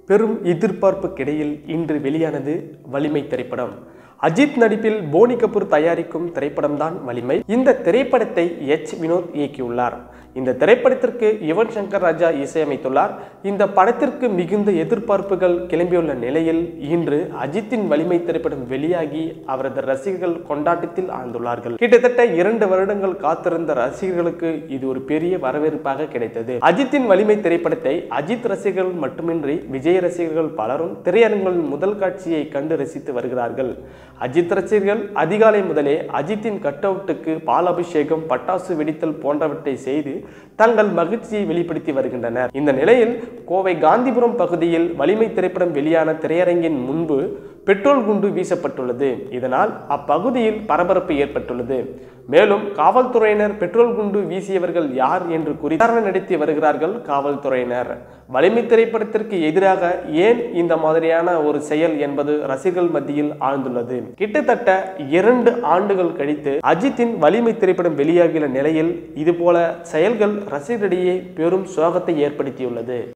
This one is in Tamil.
பெரும் எதிர்பார்ப்புக்கிடையில் இன்று வெளியானது வலிமை திரைப்படம் அஜித் நடிப்பில் போனி கபூர் தயாரிக்கும் திரைப்படம்தான் வலிமை இந்த திரைப்படத்தை எச் வினோத் இயக்கியுள்ளார் இந்த திரைப்படத்திற்கு யுவன் சங்கர் ராஜா இசையமைத்துள்ளார் இந்த படத்திற்கு மிகுந்த எதிர்பார்ப்புகள் கிளம்பியுள்ள நிலையில் இன்று அஜித்தின் வலிமை திரைப்படம் வெளியாகி அவரது ரசிகர்கள் கொண்டாட்டத்தில் ஆழ்ந்துள்ளார்கள் கிட்டத்தட்ட இரண்டு வருடங்கள் காத்திருந்த ரசிகர்களுக்கு இது ஒரு பெரிய வரவேற்பாக கிடைத்தது அஜித்தின் வலிமை திரைப்படத்தை அஜித் ரசிகர்கள் மட்டுமின்றி விஜய் ரசிகர்கள் பலரும் திரையரங்குகளின் முதல் காட்சியை கண்டு ரசித்து வருகிறார்கள் அஜித் ரசிகர்கள் அதிகாலை முதலே அஜித்தின் கட் அவுட்டுக்கு பால் அபிஷேகம் பட்டாசு வெடித்தல் போன்றவற்றை செய்து தங்கள் மகிழ்ச்சியை வெளிப்படுத்தி வருகின்றனர் இந்த நிலையில் கோவை காந்திபுரம் பகுதியில் வலிமை திரைப்படம் வெளியான திரையரங்கின் முன்பு பெட்ரோல் குண்டு வீசப்பட்டுள்ளது இதனால் அப்பகுதியில் பரபரப்பு ஏற்பட்டுள்ளது மேலும் காவல்துறையினர் பெட்ரோல் குண்டு வீசியவர்கள் யார் என்று குறி விசாரணை நடத்தி வருகிறார்கள் காவல்துறையினர் வலிமை திரைப்படத்திற்கு எதிராக ஏன் இந்த மாதிரியான ஒரு செயல் என்பது ரசிகர்கள் மத்தியில் ஆழ்ந்துள்ளது கிட்டத்தட்ட இரண்டு ஆண்டுகள் கழித்து அஜித்தின் வலிமை திரைப்படம் வெளியாகியுள்ள நிலையில் இதுபோல செயல்கள் ரசிகர்களிடையே பெரும் சோகத்தை ஏற்படுத்தியுள்ளது